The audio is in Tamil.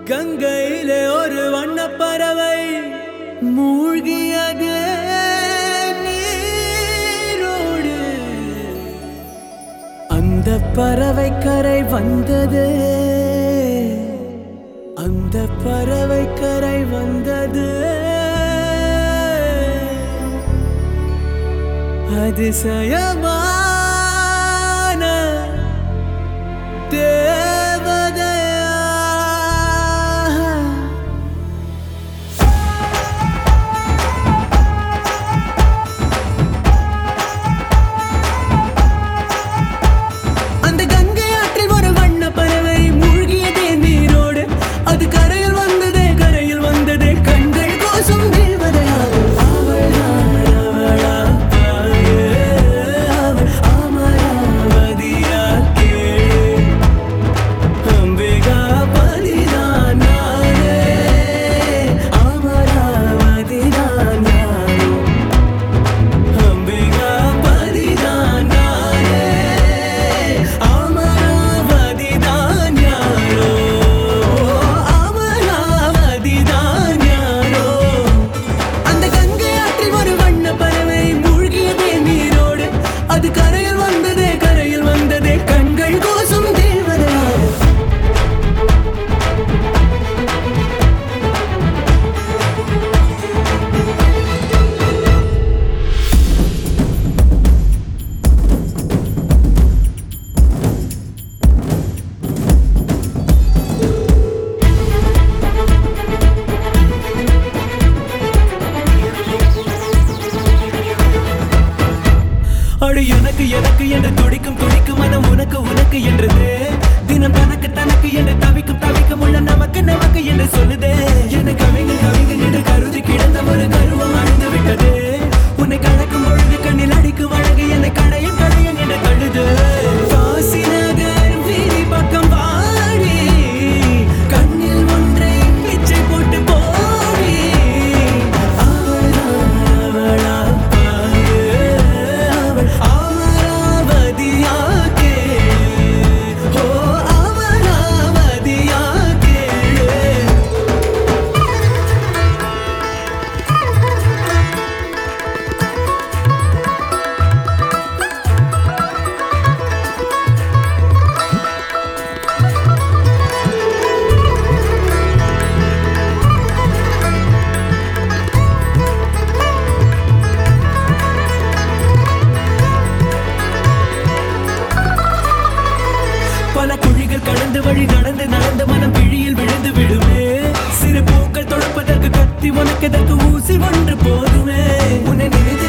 கங்கையிலே ஒரு வண்ணப் பறவை மூழ்கியது நீரோடு அந்த பறவை கரை வந்தது அந்த பறவை கரை வந்தது அதிசயமான தேவதையா அந்த கங்கை ஆற்றில் ஒரு வண்ண பறவை மூழ்கியதே நீரோடு அது கரையில் வந்ததே கரையில் வந்ததே கண்கள் கோசம் தேவதையாகும் அவள்தான் அவளா தாயே, அவள் அமராவதியா கேளு. அம்பிகா பதிதான் நானே, அமராவதிதான் நானும். அம்பிகா பதிதான் நானே, அமராவதிதான் யாரோ, அமராவதிதான் யாரோ. அந்த கங்கை ஆற்றில் ஒரு வண்ண பறவை மூழ்கியதே நீரோடு அது கரையில் வந்ததே கரையில் வந்ததே கண்கள் கோசம் தேவதையாக அடு எனக்கு எனக்கு என்று துடிக்கும் துடிக்கும் மனம் உனக்கு உனக்கு என்றது தினம் தனக்கு தனக்கு என்று தவிக்கும் தவிக்கும் உள்ள நமக்கு நமக்கு என்று சொல்லுதே என கவிஞன் கவிஞன் என்று கருதி கிடந்த ஒரு கருவம் அழிந்து விட்டது உன்னை கலக்கும் பொழுது கண்ணில் அடிக்கும் அழகு என்னை கடையும் கடையும் என்று தள்ளுது காசி நகர் வீதி பக்கம் வாடி கண்ணில் ஒன்றை பிச்சை போட்டு போடி அவள்தான் அவளா பாரு அவள் அமராவதியா கேளு ஓ அமராவதியா கேளு பல குழிகள் கடந்து வழி நடந்து நடந்து மனம் பிழியில் விழுந்து விடுமே சிறு பூக்கள் தொடுப்பதற்கு கத்தி உனக்கு எதற்கு ஊசி ஒன்று போதுமே உன்னை நினைத்து